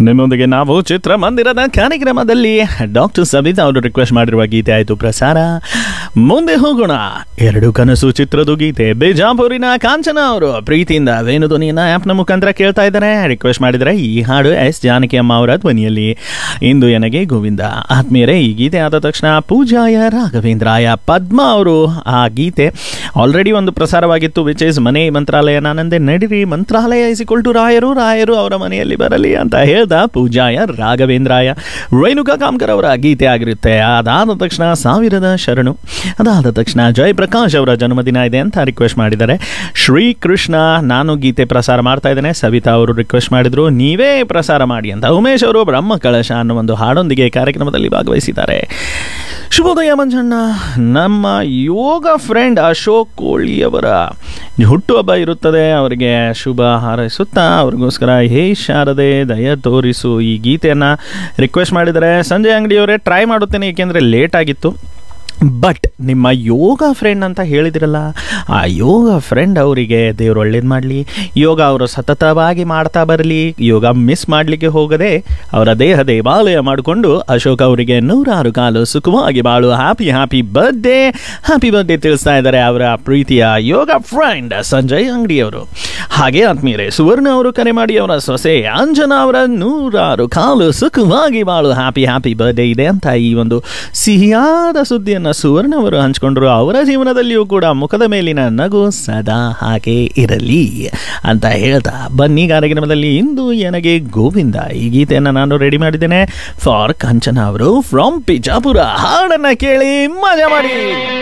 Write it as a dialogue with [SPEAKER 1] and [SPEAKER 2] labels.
[SPEAKER 1] ನಿಮ್ಮೊಂದಿಗೆ ನಾವು ಚಿತ್ರಮಂದಿರದ ಕಾರ್ಯಕ್ರಮದಲ್ಲಿ ಡಾಕ್ಟರ್ ಸಬಿತಾ ಅವರು ರಿಕ್ವೆಸ್ಟ್ ಮಾಡಿರುವ ಗೀತೆ ಆಯಿತು ಪ್ರಸಾರ ಮುಂದೆ ಹೋಗೋಣ ಎರಡು ಕನಸು ಚಿತ್ರದ ಗೀತೆ ಬಿಜಾಪುರಿನ ಕಾಂಚನ ಅವರು ಪ್ರೀತಿಯಿಂದ ವೇಣುಧ್ವನಿಯನ್ನ ಆ್ಯಪ್ನ ಮುಖಾಂತರ ಕೇಳ್ತಾ ಇದ್ದಾರೆ ರಿಕ್ವೆಸ್ಟ್ ಮಾಡಿದರೆ ಈ ಹಾಡು ಎಸ್ ಜಾನಕಿ ಅಮ್ಮ ಅವರ ಧ್ವನಿಯಲ್ಲಿ ಇಂದು ನನಗೆ ಗೋವಿಂದ ಆತ್ಮೀಯರೇ ಈ ಗೀತೆ ಆದ ತಕ್ಷಣ ಪೂಜಾಯ ರಾಘವೇಂದ್ರಾಯ ಪದ್ಮ ಅವರು ಆ ಗೀತೆ ಆಲ್ರೆಡಿ ಒಂದು ಪ್ರಸಾರವಾಗಿತ್ತು ವಿಚ್ ಇಸ್ ಮನೆ ಮಂತ್ರಾಲಯ ನಾನಂದೆ ನಡಿರಿ ಮಂತ್ರಾಲಯ ಇಸಿಕೊಳ್ಟು ರಾಯರು ರಾಯರು ಅವರ ಮನೆಯಲ್ಲಿ ಬರಲಿ ಅಂತ ಹೇಳ್ದ ಪೂಜಾಯ ರಾಘವೇಂದ್ರಾಯ ರೇಣುಕಾ ಕಾಮ್ಕರ್ ಅವರ ಗೀತೆ ಆಗಿರುತ್ತೆ ಅದಾದ ತಕ್ಷಣ ಸಾವಿರದ ಶರಣು ಅದಾದ ತಕ್ಷಣ ಜಯಪ್ರಕಾಶ್ ಅವರ ಜನ್ಮದಿನ ಇದೆ ಅಂತ ರಿಕ್ವೆಸ್ಟ್ ಮಾಡಿದ್ದಾರೆ ಶ್ರೀಕೃಷ್ಣ ನಾನು ಗೀತೆ ಪ್ರಸಾರ ಮಾಡ್ತಾ ಇದ್ದೇನೆ ಸವಿತಾ ಅವರು ರಿಕ್ವೆಸ್ಟ್ ಮಾಡಿದ್ರು ನೀವೇ ಪ್ರಸಾರ ಮಾಡಿ ಅಂತ ಉಮೇಶ್ ಅವರು ಬ್ರಹ್ಮ ಕಳಶ ಅನ್ನೋ ಒಂದು ಹಾಡೊಂದಿಗೆ ಕಾರ್ಯಕ್ರಮದಲ್ಲಿ ಭಾಗವಹಿಸಿದ್ದಾರೆ ಶುಭೋದಯ ಮಂಜಣ್ಣ ನಮ್ಮ ಯೋಗ ಫ್ರೆಂಡ್ ಅಶೋಕ್ ಕೋಳಿಯವರ ಹುಟ್ಟುಹಬ್ಬ ಇರುತ್ತದೆ ಅವರಿಗೆ ಶುಭ ಹಾರೈಸುತ್ತಾ ಅವ್ರಿಗೋಸ್ಕರ ಹೇ ಶಾರದೆ ದಯ ತೋರಿಸು ಈ ಗೀತೆಯನ್ನು ರಿಕ್ವೆಸ್ಟ್ ಮಾಡಿದರೆ ಸಂಜಯ್ ಅಂಗಡಿಯವರೇ ಟ್ರೈ ಮಾಡುತ್ತೇನೆ ಏಕೆಂದರೆ ಲೇಟ್ ಆಗಿತ್ತು ಬಟ್ ನಿಮ್ಮ ಯೋಗ ಫ್ರೆಂಡ್ ಅಂತ ಹೇಳಿದಿರಲ್ಲ ಆ ಯೋಗ ಫ್ರೆಂಡ್ ಅವರಿಗೆ ದೇವ್ರು ಒಳ್ಳೇದು ಮಾಡಲಿ ಯೋಗ ಅವರು ಸತತವಾಗಿ ಮಾಡ್ತಾ ಬರಲಿ ಯೋಗ ಮಿಸ್ ಮಾಡಲಿಕ್ಕೆ ಹೋಗದೆ ಅವರ ದೇಹ ದೇವಾಲಯ ಮಾಡಿಕೊಂಡು ಅಶೋಕ್ ಅವರಿಗೆ ನೂರಾರು ಕಾಲು ಸುಖವಾಗಿ ಬಾಳು happy happy birthday happy birthday ತಿಳಿಸ್ತಾ ಇದ್ದಾರೆ ಅವರ ಪ್ರೀತಿಯ ಯೋಗ ಫ್ರೆಂಡ್ ಸಂಜಯ್ ಅಂಗಡಿಯವರು ಹಾಗೆ ಆತ್ಮೀಯರೇ ಸುವರ್ಣ ಅವರು ಕರೆ ಮಾಡಿ ಅವರ ಸೊಸೆ ಅಂಜನಾ ಅವರ ನೂರಾರು ಕಾಲು ಸುಖವಾಗಿ ಬಾಳು ಹ್ಯಾಪಿ ಹ್ಯಾಪಿ ಬರ್ಡೇ ಇದೆ ಅಂತ ಈ ಒಂದು ಸಿಹಿಯಾದ ಸುದ್ದಿಯನ್ನು ಸುವರ್ಣ ಅವರು ಹಂಚಿಕೊಂಡ್ರು ಅವರ ಜೀವನದಲ್ಲಿಯೂ ಕೂಡ ಮುಖದ ಮೇಲಿನ ನಗು ಸದಾ ಹಾಗೆ ಇರಲಿ ಅಂತ ಹೇಳ್ತಾ ಬನ್ನಿ ಕಾರ್ಯಕ್ರಮದಲ್ಲಿ ಇಂದು ನನಗೆ ಗೋವಿಂದ ಈ ಗೀತೆಯನ್ನು ನಾನು ರೆಡಿ ಮಾಡಿದ್ದೇನೆ ಫಾರ್ ಕಂಚನ ಅವರು ಫ್ರಮ್ ಪಿಜಾಪುರ ಹಾಡನ್ನ ಕೇಳಿ ಮಜಾ ಮಾಡಿ